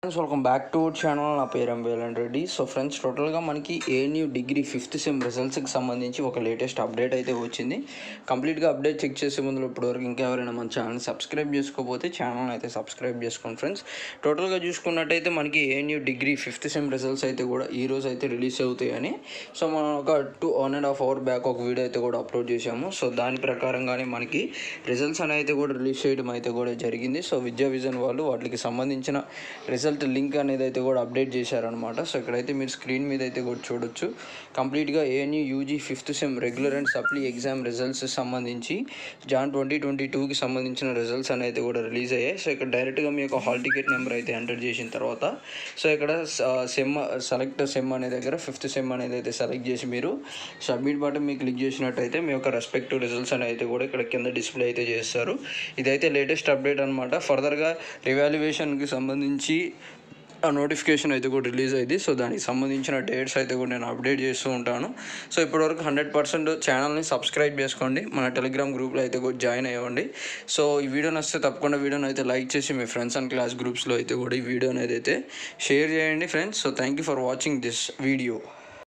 friends welcome back to our channel నా పేరు Emvelan Reddy so friends టోటల్గా మనకి ఏఎన్యూ డిగ్రీ ఫిఫ్త్ సెమ్ రిజల్ట్స్కి సంబంధించి ఒక లేటెస్ట్ అప్డేట్ అయితే వచ్చింది కంప్లీట్గా అప్డేట్ చెక్ చేసే ముందు ఇప్పటివరకు ఇంకా ఎవరైనా మన ఛానల్ సబ్స్క్రైబ్ చేసుకోకపోతే ఛానల్ అయితే సబ్స్క్రైబ్ చేసుకోండి ఫ్రెండ్స్ టోటల్గా చూసుకున్నట్టయితే మనకి ANU degree fifth sem results అయితే కూడా ఈ రోజు అయితే రిలీజ్ అవుతాయని సో మనం ఒక two one and half hour back ఒక వీడియో అయితే కూడా అప్లోడ్ చేశాము సో దాని ప్రకారంగానే మనకి రిజల్ట్స్ అనేది అయితే కూడా రిలీజ్ చేయడం అయితే కూడా జరిగింది సో విద్యా విజన్ వాళ్ళు వాటికి సంబంధించిన రిజల్ట్ లింక్ అనేది అయితే కూడా అప్డేట్ చేశారనమాట సో ఇక్కడైతే మీరు స్క్రీన్ మీద అయితే కూడా చూడొచ్చు కంప్లీట్గా ANU UG fifth sem regular and supply exam results సంబంధించి జాన్ ట్వంటీ ట్వంటీ టూకి సంబంధించిన రిజల్ట్స్ అనేది కూడా రిలీజ్ అయ్యాయి సో ఇక్కడ డైరెక్ట్గా మీ యొక్క హాల్ టికెట్ నెంబర్ అయితే ఎంటర్ చేసిన తర్వాత సో ఇక్కడ సెమ్ సెలెక్ట్ సెమ్ అనే దగ్గర ఫిఫ్త్ సెమ్ అనేది అయితే సెలెక్ట్ చేసి మీరు సబ్మిట్ బటన్ మీకు క్లిక్ చేసినట్టయితే మీ యొక్క రెస్పెక్టివ్ రిజల్ట్స్ అనేది అయితే కూడా ఇక్కడ కింద డిస్ప్లే అయితే చేస్తారు ఇదైతే లేటెస్ట్ అప్డేట్ అనమాట ఫర్దర్గా రివాల్యుయేషన్కి సంబంధించి ఆ నోటిఫికేషన్ అయితే కూడా రిలీజ్ అయింది సో దానికి సంబంధించిన డేట్స్ అయితే కూడా నేను అప్డేట్ చేస్తూ ఉంటాను సో ఇప్పటివరకు హండ్రెడ్ పర్సెంట్ ఛానల్ని సబ్స్క్రైబ్ చేసుకోండి మన టెలిగ్రామ్ గ్రూప్లో అయితే కూడా జాయిన్ అయ్యండి సో ఈ వీడియో నచ్చితే తప్పకుండా వీడియోని అయితే లైక్ చేసి మీ ఫ్రెండ్స్ అండ్ క్లాస్ గ్రూప్స్లో అయితే కూడా ఈ వీడియోని అయితే షేర్ చేయండి friends so thank you for watching this video